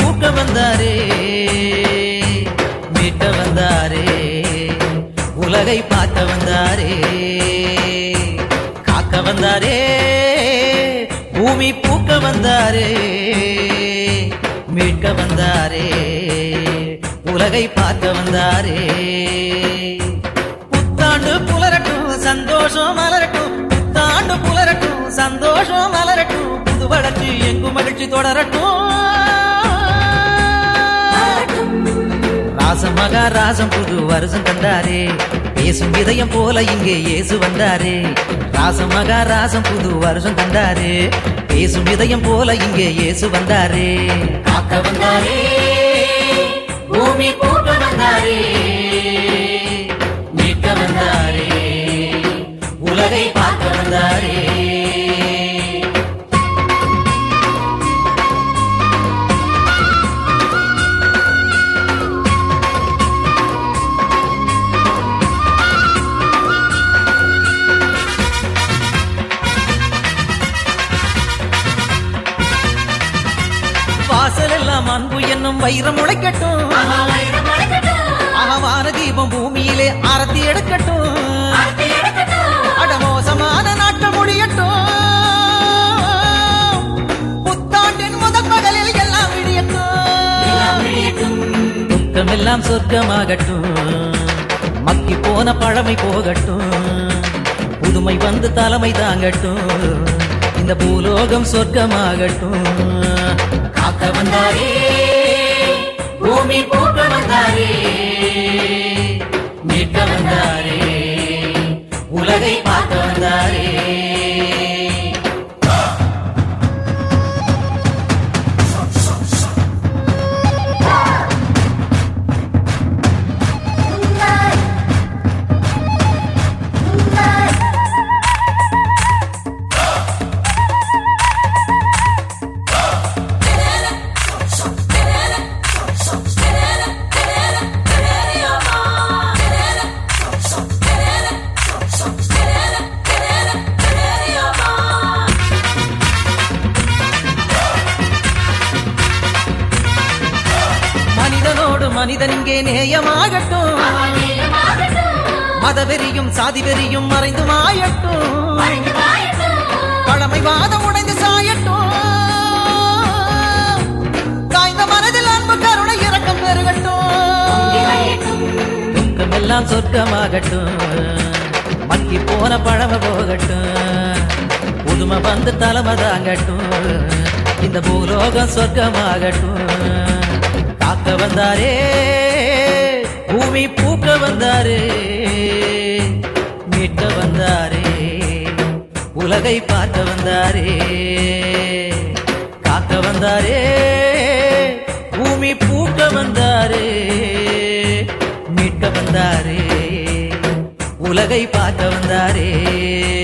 பூக்க வந்தாரே மீட்ட வந்தாரே உலகை பார்க்க வந்தாரே காக்க வந்தாரே பூமி பூக்க வந்தாரே மீட்க வந்தாரே உலகை பார்க்க வந்தாரே புத்தாண்டு புலரட்டும் சந்தோஷம் மலரட்டும் புத்தாண்டு புலரட்டும் சந்தோஷம் மலரட்டும் புது வளர்ச்சி எங்கும் மகிழ்ச்சி தொடரட்டும் ராசம் மகா ராசம் புது வருஷம் கண்டாரே பேசும் இதயம் போல இங்கே இயேசு வந்தாரே ராசம் மகா ராசம் புது வருஷம் கண்டாரே பேசும் இதயம் போல இங்கே இயேசு வந்தாரே காக்க வந்தாரே பூமி பூக்க வந்தாரே மீட்க வந்தாரே உலகை பார்க்க வந்தாரே வாசல் எல்லாம் அன்பு என்னும் வைரம் உழைக்கட்டும் அகமான தீபம் பூமியிலே ஆரத்தி எடுக்கட்டும் அடமோசமான நாட்கள் முடியட்டும் புத்தாண்டின் முதல் பகலில் எல்லாம் விடியட்டும் துக்கமெல்லாம் சொர்க்கமாகட்டும் மக்கி போன பழமை போகட்டும் புதுமை வந்து தலைமை தாங்கட்டும் இந்த பூலோகம் சொர்க்கமாகட்டும் காக்க வந்தாரே பூமி பூக்க வந்தாரே மீட்க வந்தாரே உலகை பார்க்க வந்தாரே மனிதனோடு மனிதன் இங்கே நேயமாகட்டும் மதவெறியும் சாதி வெறியும் மறைந்து மாயட்டும் பழமைவாதம் உடைந்து சாயட்டும் காய்ந்த மனதில் அன்பு கருணை இறக்கம் பெருகட்டும் துக்கமெல்லாம் சொர்க்கமாகட்டும் மக்கி போன பழமை போகட்டும் புதுமை வந்து தலைமை தாங்கட்டும் இந்த பூலோகம் சொர்க்கமாகட்டும் காக்க வந்தாரே பூமி பூக்க வந்தாரே மீட்க வந்தாரே உலகை பார்க்க வந்தாரே காக்க வந்தாரே பூமி பூக்க வந்தாரே மீட்க வந்தாரே உலகை பார்க்க வந்தாரே